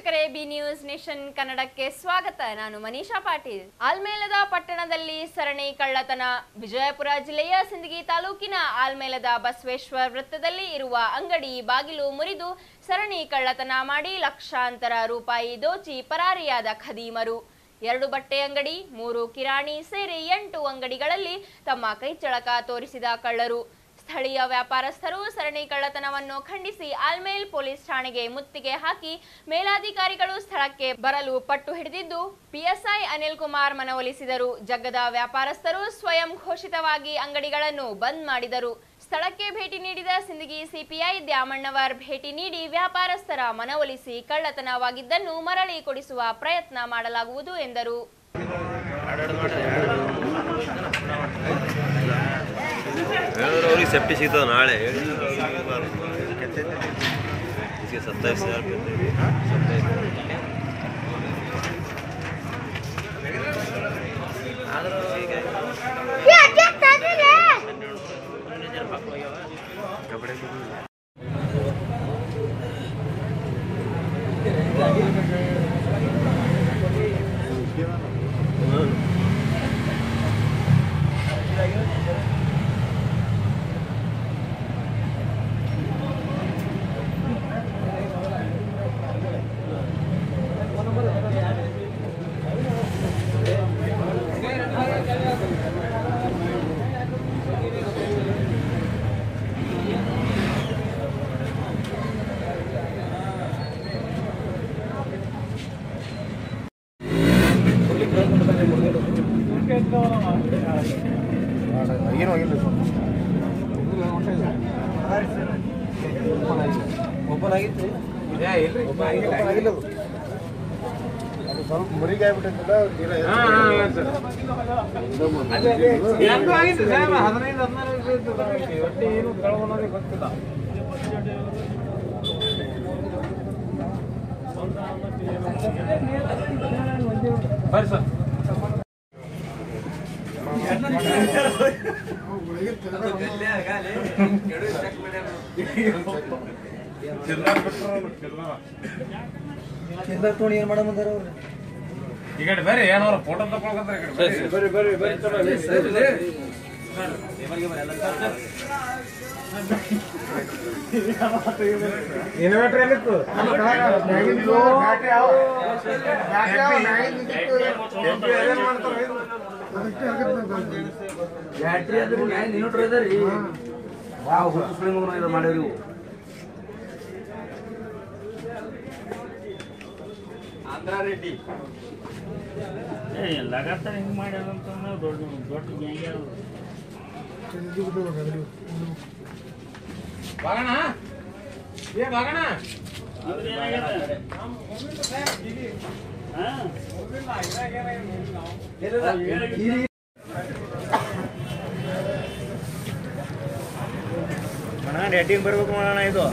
ವೀಕ್ಷಕರೇ B news nation ಕನ್ನಡಕ್ಕೆ ಸ್ವಾಗತ ನಾನು ಮನೀಷಾ ಪಾಟೀಲ್ ಆಲ್ಮೇಲದ ಪಟ್ಟಣದಲ್ಲಿ ಸರಣಿ ಕಳ್ಳತನ ವಿಜಯಪುರ ಜಿಲ್ಲೆಯ ಸಿಂದಗಿ ತಾಲೂಕಿನ ಆಲ್ಮೇಲದ ಬಸವೇಶ್ವರ ವೃತ್ತದಲ್ಲಿ ಇರುವ ಅಂಗಡಿ ಬಾಗಿಲು ಮುರಿದು ಸರಣಿ ಕಳ್ಳತನ ಮಾಡಿ ಲಕ್ಷಾಂತರ ರೂಪಾಯಿ ದೋಚಿ ಪರಾರಿಯಾದ ಖದೀಮರು ಎರಡು ಬಟ್ಟೆ ಅಂಗಡಿ ಮೂರು ಕಿರಾಣಿ ಸೇರಿ ಎಂಟು ಅಂಗಡಿಗಳಲ್ಲಿ ತಮ್ಮ ಕೈಚಳಕ ತೋರಿಸಿದ ಕಳ್ಳರು ಸ್ಥಳೀಯ ವ್ಯಾಪಾರಸ್ಥರು ಸರಣಿ ಕಳ್ಳತನವನ್ನು ಖಂಡಿಸಿ ಆಲ್ಮೇಲ್ ಪೊಲೀಸ್ ಠಾಣೆಗೆ ಮುತ್ತಿಗೆ ಹಾಕಿ ಮೇಲಾಧಿಕಾರಿಗಳು ಸ್ಥಳಕ್ಕೆ ಬರಲು ಪಟ್ಟು ಹಿಡಿದಿದ್ದು ಪಿಎಸ್ಐ ಅನಿಲ್ ಕುಮಾರ್ ಮನವೊಲಿಸಿದರು ಜಗ್ಗದ ವ್ಯಾಪಾರಸ್ಥರು ಸ್ವಯಂ ಘೋಷಿತವಾಗಿ ಅಂಗಡಿಗಳನ್ನು ಬಂದ್ ಮಾಡಿದರು ಸ್ಥಳಕ್ಕೆ ಭೇಟಿ ನೀಡಿದ ಸಿಂದಗಿ ಸಿಪಿಐ ದ್ಯಾಮಣ್ಣವರ್ ಭೇಟಿ ನೀಡಿ ವ್ಯಾಪಾರಸ್ಥರ ಮನವೊಲಿಸಿ ಕಳ್ಳತನವಾಗಿದ್ದನ್ನು ಮರಳಿ ಕೊಡಿಸುವ ಪ್ರಯತ್ನ ಮಾಡಲಾಗುವುದು ಎಂದರು ಹೇಳಿದ್ರೆ ಅವ್ರಿಗೆ ಸೇಫ್ಟಿ ಸಿಗ್ತದೆ ನಾಳೆ ಹೇಳಿದ್ರೆ ಅವ್ರಿಗೆ ಇದಕ್ಕೆ ಸತ್ತಾಯಿಸ್ ಸಾವಿರ ರೂಪಾಯಿ ಸತ್ತಾಯಿಸ್ ಆದರೂ ಈಗ ಏನು ಆಗಿಲ್ಲ ಓಪನ್ ಆಗಿತ್ತು ಆಗಿಲ್ಲ ಅದು. ಅದು ಸ್ವಲ್ಪ ಮುರಿಗೆ ಆಗ್ಬಿಟ್ಟಿದ್ದಲ್ಲ ತೀರ ತೋಣಿ ಏನ್ ಮಾಡಮಂದಾರ ಅವ್ರು ಈ ಕಡೆ ಬರ್ರಿ ಏನವ್ರ ಫೋಟೋ ತಗೊಳಕಂದ್ರೆ ಈ ಕಡೆ ಬರ್ರಿ. ಬರ್ರಿ ಬರ್ರಿ ಬರ್ರಿ ಇನ್ವರ್ಟರ್ ಎಲ್ಲಿತ್ತು ಮ್ಯಾಗಿಂದು ಬ್ಯಾಟ್ರಿ ಯಾವ ಬ್ಯಾಟ್ರಿ ಯಾವ ಮ್ಯಾಗಿಂದು ಕೆಂಪು ಏನೇನ್ ಮಾಡ್ತಾರ ಇದು? ಅದಕ್ಕೆ ಆಗತ್ತೆ ನಾವು. ಬ್ಯಾಟ್ರಿ ಅದ್ರ ಇನ್ವರ್ಟರ್ ಇದಾರಿ ವಾವ್ ಹುಟ್ಟು ಮಗನ ಇದು ಮಾಡ್ಯಾರಿ ಇವು ಲಗಾತಾರ ಹಿಂಗ್ ಮಾಡ್ಯಾರಂತಂದ್ರೆ ದೊಡ್ಡ ದೊಡ್ಡ ಗ್ಯಾಂಗ್ ಇದು ಬಿಟ್ಟು ಹೋಗೋದು. ಬಾಗಣ ಏ ಬಾಗಣ ಅಣ್ಣ ರೇಟಿಂಗ್ ಬರ್ಬೇಕು ಮಾಡೋಣ ಇದು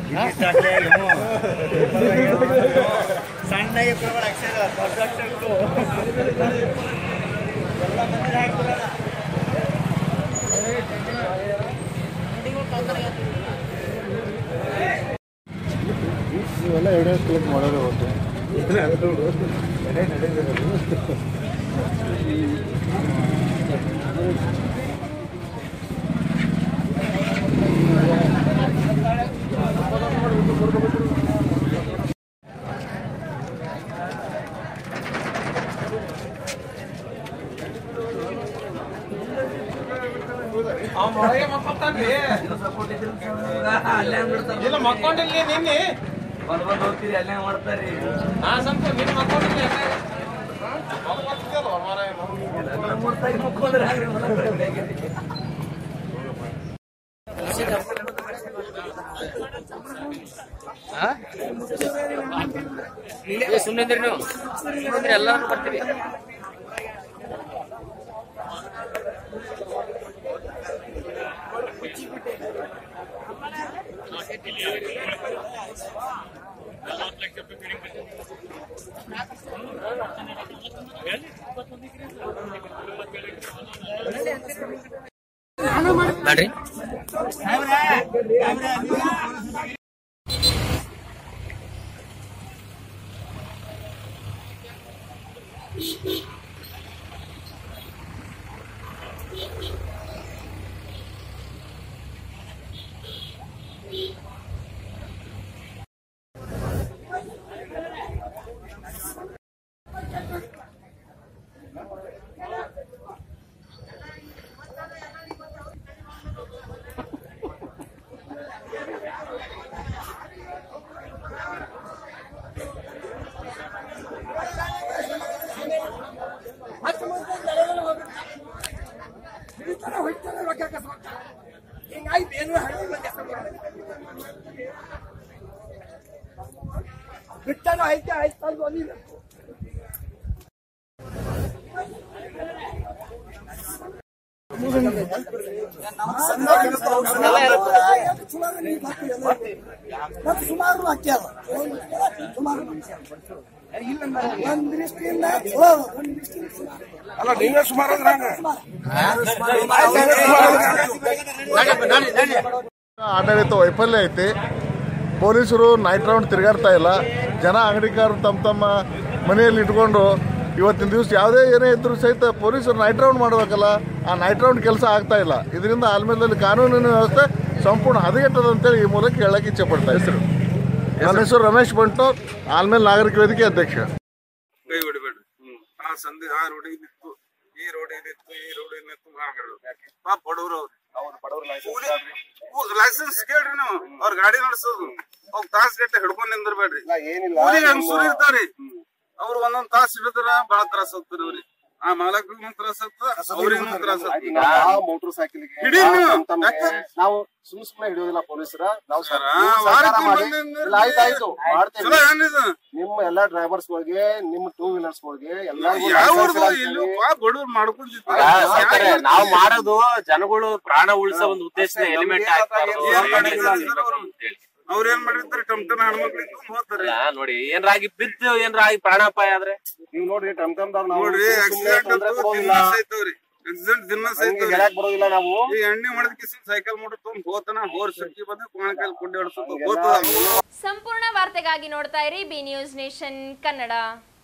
ಸಣ್ಣ ಇವೆಲ್ಲ ಎವಿಡೆನ್ಸ್ ಕಲೆಕ್ಟ್ ಮಾಡೋದೇ ಹೊತ್ತು ಅವ್ನ ಒಳಗೆ ಮಕ್ಕೊತಾನ್ರಿ ಸಪೋರ್ಟ್ ಇದ್ರೆ ಅಲ್ಲೇ ಬಿಡ್ತಾರ ಇಲ್ಲ ಮಕ್ಕೊಂಡಿಲ್ಲಿ ನಿನ್ನೆ ಬಂದ್ ಬಂದ್ ಹೋಗ್ತೀರಿ ಅಲ್ಲೇ ಮಾಡ್ತಾರ್ರಿ ನಾ ಸಂತ ನಿನ್ನ ಮಕ್ಕೊಂಡಿಲ್ಲಿ ಮಕ್ಕೊತಿದ್ದಲ್ಲ ಮಾರಾಯ ಮೂರ್ತಾಗಿ ಮುಕ್ಕೊಂಡ್ರೆ ಹಾಗ್ರಿ ಸುಮ್ಮನೆ ನೀವು ಸುಮ್ಮನೆ ಎಲ್ಲಾರು ಬರ್ತೀವಿ ಮಾಡ್ರಿ ಬಿಟ್ಟನು ಐತೆ ಆಯ್ತು ಅಲ್ಲಿ ಬಂದಿಲ್ಲ ಮತ್ತೆ ಸುಮಾರು ಹಾಕಿ ಅದ ಸುಮಾರು ಒಂದ್ ದೃಷ್ಟಿಯಿಂದ ಚಲೋ ಅದ, ಒಂದ್ ದೃಷ್ಟಿಯಿಂದ ಸುಮಾರು. ಅಲ್ಲ ನೀವೇ ಸುಮಾರು ಅಂದ್ರೆ ಹಂಗ ಆಡಳಿತ ವೈಫಲ್ಯ ಐತಿ ಪೊಲೀಸರು ನೈಟ್ ರೌಂಡ್ ತಿರುಗಾಡ್ತಾ ಇಲ್ಲ ಜನ ಅಂಗಡಿಕಾರರು ತಮ್ಮ ತಮ್ಮ ಮನೆಯಲ್ಲಿ ಇಟ್ಕೊಂಡು ಇವತ್ತಿನ ದಿವಸ ಯಾವುದೇ ಏನೇ ಇದ್ರೂ ಸಹಿತ ಪೊಲೀಸರು ನೈಟ್ ರೌಂಡ್ ಮಾಡಬೇಕಲ್ಲ ಆ ನೈಟ್ ರೌಂಡ್ ಕೆಲಸ ಆಗ್ತಾ ಇಲ್ಲ ಇದರಿಂದ ಆಲ್ಮೇಲದಲ್ಲಿ ಕಾನೂನಿನ ವ್ಯವಸ್ಥೆ ಸಂಪೂರ್ಣ ಹದಗೆಟ್ಟದ ಅಂತೇಳಿ ಈ ಮೂಲಕ ಹೇಳಕ್ಕೆ ಇಚ್ಛೆ ಪಡ್ತಾ ಹೆಸರು ನನ್ನ ಹೆಸರು ರಮೇಶ್ ಬಂಟು ಆಲ್ಮೇಲ್ ನಾಗರಿಕ ವೇದಿಕೆ ಅಧ್ಯಕ್ಷ ಕೈ ಹೊಡಿಬೇಡ್ರಿ ಆ ಸಂಧಿ ಆ ರೋಡಿಗೆ ನಿಂತು ಈ ರೋಡಿಗೆ ನಿಂತು ಈ ರೋಡಿಗೆ ನಿಂತು ಮಾರ್ಗಳು ಪಾಪ ಬಡವ್ರು ಅವ್ರು ಲೈಸೆನ್ಸ್ ಕೇಳ್ರಿ ನೀವು ಅವ್ರ ಗಾಡಿ ನಡೆಸೋದು ಅವ್ರ ತಾಸ್ ಗಟ್ಟೆ ಹಿಡ್ಕೊಂಡ್ ನಿಂದಿರ್ಬೇಡ್ರಿ ಕೂಲಿಗೆ ಹೆಂಗಸೂರು ಇರ್ತಾವ್ರಿ ಅವ್ರು ಒಂದೊಂದ್ ತಾಸ್ ಹಿಡಿದ್ರ ಬಾಳ ತ್ರಾಸ ಆಗ್ತಾರ ಅವ್ರಿಗೆ ಆ ಮಾಲಕ್ರಿಗೂ ತ್ರಾಸ ಆಗ್ತದ ಅವ್ರಿಗೂ ತ್ರಾಸ ಆಗ್ತದ ಮೋಟರ್ ಸೈಕಲ್ಗೆ ಹಿಡೀರಿ ನೀವು. ಯಾಕೆ? ನಾವು ಸುಮ್ ಸುಮ್ಮನೆ ಹಿಡಿಯೋದಿಲ್ಲ ಪೊಲೀಸರ ನಾವು ಸರ್, ವಾರಕ್ಕೆ ಬಂದಿಂದ ಆಯ್ತಾಯ್ತು ಮಾಡ್ತೇವೆ ಚಲೋ ಏನಿದು ನಿಮ್ಮ ಎಲ್ಲಾ ಡ್ರೈವರ್ಸ್ ಗಳಿಗೆ ನಿಮ್ಮ ಟೂ ವೀಲರ್ಸ್ ಗಳಿಗೆ ಎಲ್ಲಾ ಯಾವ ಊರ್ದು ಇಲ್ಲಿ ಪಾಪ ಬಡವ್ರು ಮಾಡ್ಕೊಂಡಿರ್ತಾರೆ ನಾವು ಮಾಡೋದು ಜನಗಳು ಪ್ರಾಣ ಉಳಿಸೋ ಒಂದು ಉದ್ದೇಶ ಎಲಿಮೆಂಟ್ ಏನ್ ಮಾಡಿದ್ದಾರೆ ಸರ್ ಅವ್ರು? ಅವ್ರ ಏನ್ ಮಾಡಿರ್ತಾರೆ ಟಮ್ ಟಮ್ ಹೆಣ್ಮಕ್ಳಿಗೆ ಹೋಗ್ತಾರೆ ನೋಡಿ ಏನ್ರಾಗಿ ಬಿದ್ದು ಏನ್ರಾಗಿ ಪ್ರಾಣಾಪಾಯ ಆದ್ರೆ ನೀವು ನೋಡ್ರಿ ಟಮ್ ಟಮ್ ನೋಡ್ರಿ ಆಕ್ಸಿಡೆಂಟ್ ದಿನ ಸೈತವ್ರಿ ಆಕ್ಸಿಡೆಂಟ್ ದಿನ ಸೈತವ್ರಿ ಬರೋದಿಲ್ಲ ನಾವು ಈ ಎಣ್ಣೆ ಮಾಡಿದ ಸೈಕಲ್ ಮಾಡಿ ತೊಗೊಂಡ್ ಹೋತನ ಹೋರ್ ಸಕ್ಕಿ ಬಂದು ಕೋಣಕಲ್ ಕುಂಡಿ ಹೊಡ್ಸೋದು ಹೋತದ ಸಂಪೂರ್ಣ ವಾರ್ತೆಗಾಗಿ ನೋಡ್ತಾ ಇರಿ ಬಿ ನ್ಯೂಸ್ ನೇಷನ್ ಕನ್ನಡ